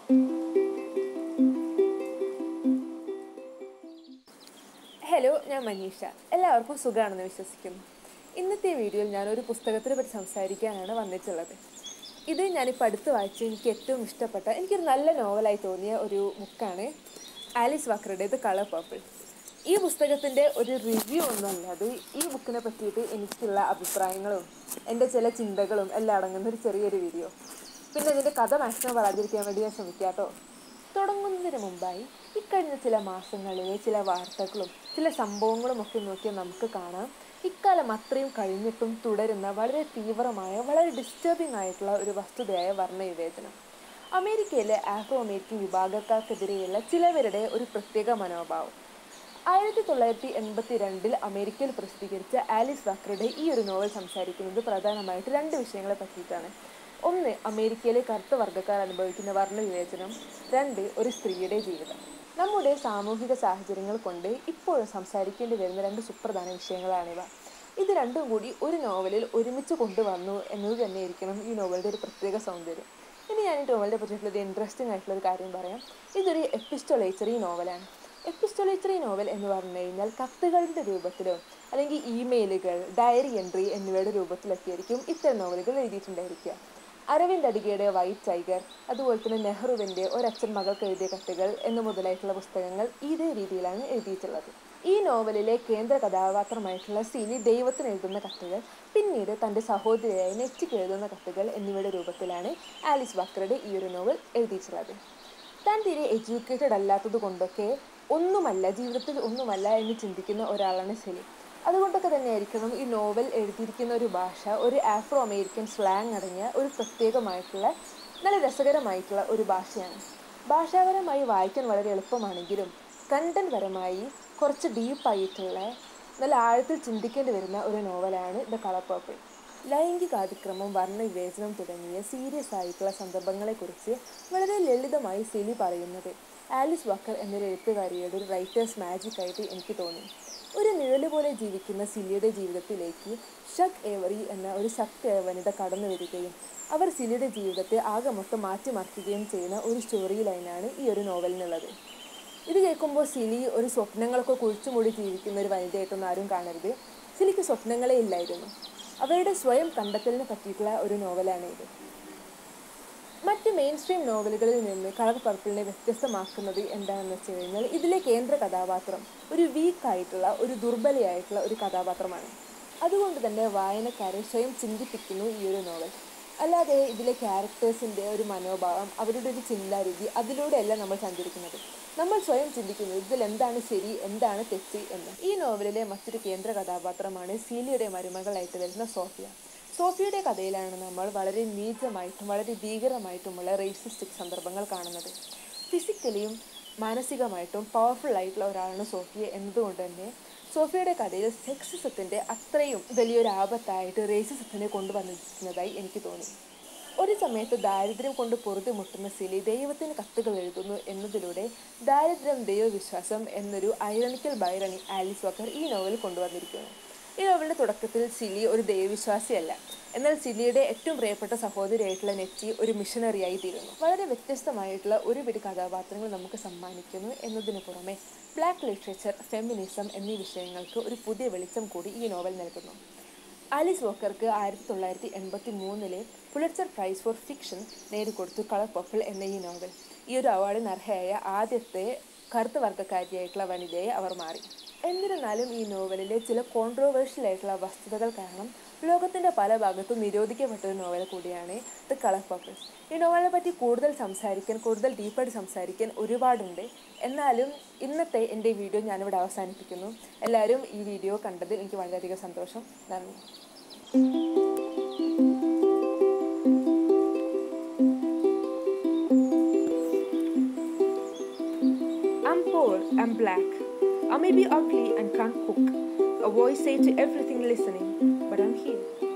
Hello ഞാൻ മനീഷ എല്ലാവർക്കും സുഖമാണെന്ന് വിശ്വസിക്കുന്നു ഇന്നത്തെ വീഡിയോയിൽ ഞാൻ ഒരു പുസ്തകത്തിനെ പറ്റി സംസാരിക്കാനാണ് വന്നിട്ടുള്ളത് ഇത് ഞാനിപ്പോൾ അടുത്ത് വായിച്ച് എനിക്ക് ഏറ്റവും ഇഷ്ടപ്പെട്ട എനിക്കൊരു നല്ല നോവലായി തോന്നിയ ഒരു ബുക്കാണ് ആലിസ് വാക്കറുടെ ദ കളർ പർപ്പിൾ ഈ പുസ്തകത്തിൻ്റെ ഒരു റിവ്യൂ ഒന്നുമല്ല അത് ഈ ബുക്കിനെ പറ്റിയിട്ട് എനിക്കുള്ള അഭിപ്രായങ്ങളും എൻ്റെ ചില ചിന്തകളും എല്ലാം അടങ്ങുന്ന ഒരു ചെറിയൊരു വീഡിയോ പിന്നെ ഇതിൻ്റെ കഥ മാക്സിമം പറയാതിരിക്കാൻ വേണ്ടി ഞാൻ ശ്രമിക്കാം കേട്ടോ തുടങ്ങുന്നതിന് മുമ്പായി ഇക്കഴിഞ്ഞ ചില മാസങ്ങളിലെ ചില വാർത്തകളും ചില സംഭവങ്ങളും ഒക്കെ നോക്കിയാൽ നമുക്ക് കാണാം ഇക്കാലം അത്രയും കഴിഞ്ഞിട്ടും തുടരുന്ന വളരെ തീവ്രമായ വളരെ ഡിസ്റ്റർബിംഗ് ആയിട്ടുള്ള ഒരു വസ്തുതയായ വർണ്ണവിവേചനം അമേരിക്കയിലെ ആഫ്രോ അമേരിക്കൻ വിഭാഗക്കാർക്കെതിരെയുള്ള ചിലവരുടെ ഒരു പ്രത്യേക മനോഭാവം ആയിരത്തി തൊള്ളായിരത്തി എൺപത്തി രണ്ടിൽ അമേരിക്കയിൽ പ്രസിദ്ധീകരിച്ച ആലിസ് വാക്കറുടെ ഈ ഒരു നോവൽ സംസാരിക്കുന്നത് പ്രധാനമായിട്ട് രണ്ട് വിഷയങ്ങളെ പറ്റിയിട്ടാണ് ഒന്ന് അമേരിക്കയിലെ കറുത്ത വർഗ്ഗക്കാർ അനുഭവിക്കുന്ന വർണ്ണവിവേചനം രണ്ട് ഒരു സ്ത്രീയുടെ ജീവിതം നമ്മുടെ സാമൂഹിക സാഹചര്യങ്ങൾ കൊണ്ട് ഇപ്പോഴും സംസാരിക്കേണ്ടി വരുന്ന രണ്ട് സുപ്രധാന വിഷയങ്ങളാണിവ ഇത് രണ്ടും കൂടി ഒരു നോവലിൽ ഒരുമിച്ച് കൊണ്ടുവന്നു എന്നത് തന്നെയായിരിക്കണം ഈ നോവലിൻ്റെ ഒരു പ്രത്യേക സൗന്ദര്യം ഇനി ഞാൻ ഈ നോവലിനെ പറ്റിയിട്ടുള്ള ഒരു ഇൻട്രസ്റ്റിംഗ് ആയിട്ടുള്ള ഒരു കാര്യം പറയാം ഇതൊരു എപ്പിസ്റ്റോളേച്ചറി നോവലാണ് എപ്പിസ്റ്റോളേറ്ററി നോവൽ എന്ന് പറഞ്ഞു കഴിഞ്ഞാൽ കത്തുകളുടെ രൂപത്തിലോ അല്ലെങ്കിൽ ഇമെയിലുകൾ ഡയറി എൻട്രി എന്നിവയുടെ രൂപത്തിലൊക്കെ ആയിരിക്കും ഇത്തരം നോവലുകൾ എഴുതിയിട്ടുണ്ടായിരിക്കുക അരവിന്ദ് അടികയുടെ വൈറ്റ് ടൈഗർ അതുപോലെ തന്നെ നെഹ്റുവിൻ്റെ ഒരച്ഛൻ മകൾക്ക് എഴുതിയ കത്തുകൾ എന്നു മുതലായിട്ടുള്ള പുസ്തകങ്ങൾ ഇതേ രീതിയിലാണ് എഴുതിയിട്ടുള്ളത് ഈ നോവലിലെ കേന്ദ്ര കഥാപാത്രമായിട്ടുള്ള സിലി ദൈവത്തിന് എഴുതുന്ന കത്തുകൾ പിന്നീട് തൻ്റെ സഹോദരിയായ നെറ്റിക്ക് എഴുതുന്ന കത്തുകൾ എന്നിവയുടെ രൂപത്തിലാണ് ആലിസ് ബാക്കറുടെ ഈ ഒരു നോവൽ എഴുതിയിട്ടുള്ളത് താൻ തീരെ എഡ്യൂക്കേറ്റഡ് അല്ലാത്തത് കൊണ്ടൊക്കെ ഒന്നുമല്ല ജീവിതത്തിൽ ഒന്നുമല്ല എന്ന് ചിന്തിക്കുന്ന ഒരാളാണ് സെലി അതുകൊണ്ടൊക്കെ തന്നെയായിരിക്കണം ഈ നോവൽ എഴുതിയിരിക്കുന്ന ഒരു ഭാഷ ഒരു ആഫ്രോ അമേരിക്കൻ സ്ലാങ് അടങ്ങിയ ഒരു പ്രത്യേകമായിട്ടുള്ള നല്ല രസകരമായിട്ടുള്ള ഒരു ഭാഷയാണ് ഭാഷാപരമായി വായിക്കാൻ വളരെ എളുപ്പമാണെങ്കിലും കണ്ടന്റ് പരമായി കുറച്ച് ഡീപ്പായിട്ടുള്ള നല്ല ആഴത്തിൽ ചിന്തിക്കേണ്ടി വരുന്ന ഒരു നോവലാണ് ദ കളർ പേർപ്പിൾ ലൈംഗികാതിക്രമം വർണ്ണവിവേചനം തുടങ്ങിയ സീരിയസ് ആയിട്ടുള്ള സന്ദർഭങ്ങളെക്കുറിച്ച് വളരെ ലളിതമായി സിലി പറയുന്നത് ആലിസ് വക്കർ എന്നൊരു എഴുത്തുകാരിയുടെ ഒരു റൈറ്റേഴ്സ് മാജിക് ആയിട്ട് എനിക്ക് തോന്നി ഒരു നിഴല് പോലെ ജീവിക്കുന്ന സിലിയുടെ ജീവിതത്തിലേക്ക് ഷക് ഏവറി എന്ന ഒരു ശക്തിയായ വനിത കടന്നു വരികയും അവർ സിലിയുടെ ജീവിതത്തെ ആകെ മൊത്തം മാറ്റിമറിക്കുകയും ചെയ്യുന്ന ഒരു സ്റ്റോറി ലൈനാണ് ഈ ഒരു നോവലിനുള്ളത് ഇത് കേൾക്കുമ്പോൾ സിലി ഒരു സ്വപ്നങ്ങളൊക്കെ കുഴിച്ചുമൂടി ജീവിക്കുന്ന ഒരു വനിതയായിട്ടൊന്നും ആരും കാണരുത് സിലിക്ക് സ്വപ്നങ്ങളേ ഇല്ലായിരുന്നു അവരുടെ സ്വയം കണ്ടെത്തലിനെ പറ്റിയിട്ടുള്ള ഒരു നോവലാണ് ഇത് മറ്റ് മെയിൻ സ്ട്രീം നോവലുകളിൽ നിന്ന് കളർ പർപ്പിളിനെ വ്യത്യസ്തമാക്കുന്നത് എന്താണെന്ന് വെച്ച് കഴിഞ്ഞാൽ ഇതിലെ കേന്ദ്ര കഥാപാത്രം ഒരു വീക്കായിട്ടുള്ള ഒരു ദുർബലയായിട്ടുള്ള ഒരു കഥാപാത്രമാണ് അതുകൊണ്ട് തന്നെ വായനക്കാരെ സ്വയം ചിന്തിപ്പിക്കുന്നു ഈ ഒരു നോവൽ അല്ലാതെ ഇതിലെ ക്യാരക്ടേഴ്സിൻ്റെ ഒരു മനോഭാവം അവരുടെ ഒരു ചിന്താരീതി അതിലൂടെയല്ല നമ്മൾ സഞ്ചരിക്കുന്നത് നമ്മൾ സ്വയം ചിന്തിക്കുന്നത് ഇതിൽ എന്താണ് ശരി എന്താണ് തെറ്റ് എന്ന് ഈ നോവലിലെ മറ്റൊരു കേന്ദ്ര കഥാപാത്രമാണ് സീലിയുടെ മരുമകളായിട്ട് വരുന്ന സോഫിയ സോഫിയയുടെ കഥയിലാണ് നമ്മൾ വളരെ നീചമായിട്ടും വളരെ ഭീകരമായിട്ടുമുള്ള റേസിസ്റ്റിക് സന്ദർഭങ്ങൾ കാണുന്നത് ഫിസിക്കലിയും മാനസികമായിട്ടും പവർഫുൾ ആയിട്ടുള്ള ഒരാളാണ് സോഫിയ എന്നതുകൊണ്ട് തന്നെ സോഫിയയുടെ കഥയിൽ സെക്സിസത്തിൻ്റെ അത്രയും വലിയൊരു ആപത്തായിട്ട് റേസിസത്തിനെ കൊണ്ടുവന്നിരിക്കുന്നതായി എനിക്ക് തോന്നി ഒരു സമയത്ത് ദാരിദ്ര്യം കൊണ്ട് പൊറുതിമുട്ടുന്ന സിലി ദൈവത്തിന് കത്തുകൾ എഴുതുന്നു എന്നതിലൂടെ ദാരിദ്ര്യം ദൈവവിശ്വാസം എന്നൊരു ഐറണിക്കൽ ബൈറണി ആലിസ് വക്കർ ഈ നോവൽ കൊണ്ടുവന്നിരിക്കുന്നു ഈ നോവലിൻ്റെ തുടക്കത്തിൽ സിലി ഒരു ദൈവവിശ്വാസിയല്ല എന്നാൽ സിലിയുടെ ഏറ്റവും പ്രിയപ്പെട്ട സഹോദരിയായിട്ടുള്ള നെറ്റി ഒരു മിഷനറിയായി തീരുന്നു വളരെ വ്യത്യസ്തമായിട്ടുള്ള ഒരു പിടി കഥാപാത്രങ്ങൾ നമുക്ക് സമ്മാനിക്കുന്നു എന്നതിനു പുറമെ ബ്ലാക്ക് ലിറ്ററേച്ചർ ഫെമിനിസം എന്നീ വിഷയങ്ങൾക്ക് ഒരു പുതിയ വെളിച്ചം കൂടി ഈ നോവൽ നൽകുന്നു ആലിസ് വോക്കർക്ക് ആയിരത്തി തൊള്ളായിരത്തി എൺപത്തി മൂന്നിലെ പുളിറ്റ്സർ പ്രൈസ് ഫോർ ഫിക്ഷൻ നേടിക്കൊടുത്തു കളർ പർപ്പിൾ എന്ന ഈ നോവൽ ഈ ഒരു അവാർഡിന് അർഹയായ ആദ്യത്തെ കറുത്ത വർഗ്ഗക്കാരിയായിട്ടുള്ള വനിതയെ അവർ മാറി എന്നിരുന്നാലും ഈ നോവലിലെ ചില കോൺട്രോവേഴ്ഷ്യൽ ആയിട്ടുള്ള വസ്തുതകൾ കാരണം ലോകത്തിൻ്റെ പല ഭാഗത്തും നിരോധിക്കപ്പെട്ട ഒരു നോവൽ കൂടിയാണ് ദ കളർ പർപ്പിൾ ഈ നോവലിനെ പറ്റി കൂടുതൽ സംസാരിക്കാൻ കൂടുതൽ ഡീപ്പായിട്ട് സംസാരിക്കാൻ ഒരുപാടുണ്ട് എന്നാലും ഇന്നത്തെ എൻ്റെ വീഡിയോ ഞാനിവിടെ അവസാനിപ്പിക്കുന്നു എല്ലാവരും ഈ വീഡിയോ കണ്ടതിൽ എനിക്ക് വളരെയധികം സന്തോഷം നന്ദി I'm poor, I'm black. I may be ugly and can't cook. A voice say to everything listening, but I'm here.